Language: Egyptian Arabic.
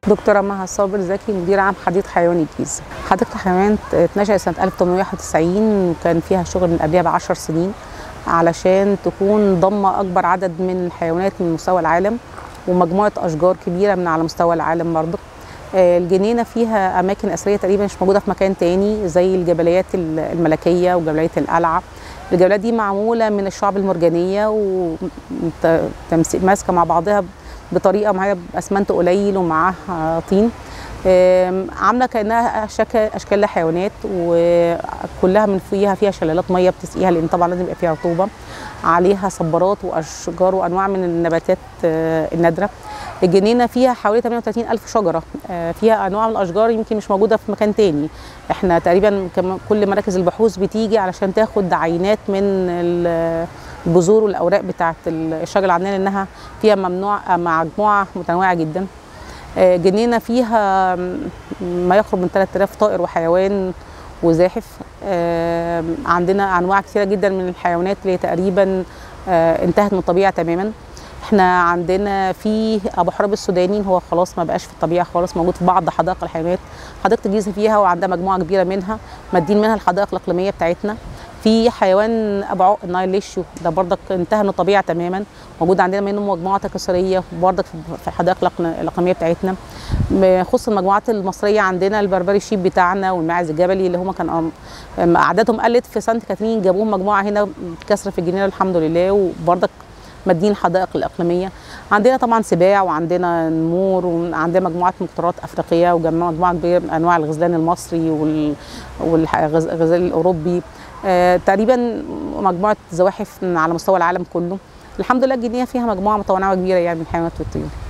دكتورة مها صابر زكي مدير عام حديقة حيوان الجيزة حديقة الحيوان اتنشأت سنة 1891 وكان فيها شغل من قبلها بعشر سنين علشان تكون ضمة أكبر عدد من الحيوانات من مستوى العالم ومجموعة أشجار كبيرة من على مستوى العالم برضه الجنينة فيها أماكن أثرية تقريبا مش موجودة في مكان تاني زي الجبليات الملكية وجبلية القلعة الجبليات دي معمولة من الشعب المرجانية وماسكة مع بعضها بطريقه معايا اسمنت قليل ومعاها طين عامله كانها شكل اشكال لحيوانات وكلها من فيها فيها شلالات ميه بتسقيها لان طبعا لازم يبقى فيها رطوبه عليها صبارات واشجار وانواع من النباتات النادره الجنينه فيها حوالي 38 الف شجره فيها انواع من الاشجار يمكن مش موجوده في مكان تاني احنا تقريبا كل مراكز البحوث بتيجي علشان تاخد عينات من البذور والاوراق بتاعه الشجره اللي عندنا لانها فيها ممنوع مجموعه متنوعه جدا جنينه فيها ما يقرب من 3000 طائر وحيوان وزاحف عندنا انواع كثيره جدا من الحيوانات اللي تقريبا انتهت من الطبيعه تماما احنا عندنا في ابو حراب السوداني هو خلاص ما بقاش في الطبيعه خالص موجود في بعض حدائق الحيوانات حديقه الجيزه فيها وعندها مجموعه كبيره منها مادين منها الحدائق الاقليميه بتاعتنا في حيوان ابو عق النايل ليشيو ده برضك انتهى من الطبيعه تماما موجود عندنا منه مجموعه تكاثريه برضك في الحدائق الاقليميه بتاعتنا بخصوص المجموعات المصريه عندنا البربري شيب بتاعنا والماعز الجبلي اللي هم كان اعدادهم قلت في سانت كاترين جابوهم مجموعه هنا كسر في الجنينه الحمد لله وبرضك مادين الحدائق الاقليميه عندنا طبعا سباع وعندنا نمور وعندنا مجموعات مقطرات افريقيه ومجموعه كبيره من انواع الغزلان المصري والغزال الاوروبي آه تقريبا مجموعه زواحف على مستوى العالم كله الحمد لله الجنيه فيها مجموعه متنوعه كبيره يعني من الحيوانات والطيور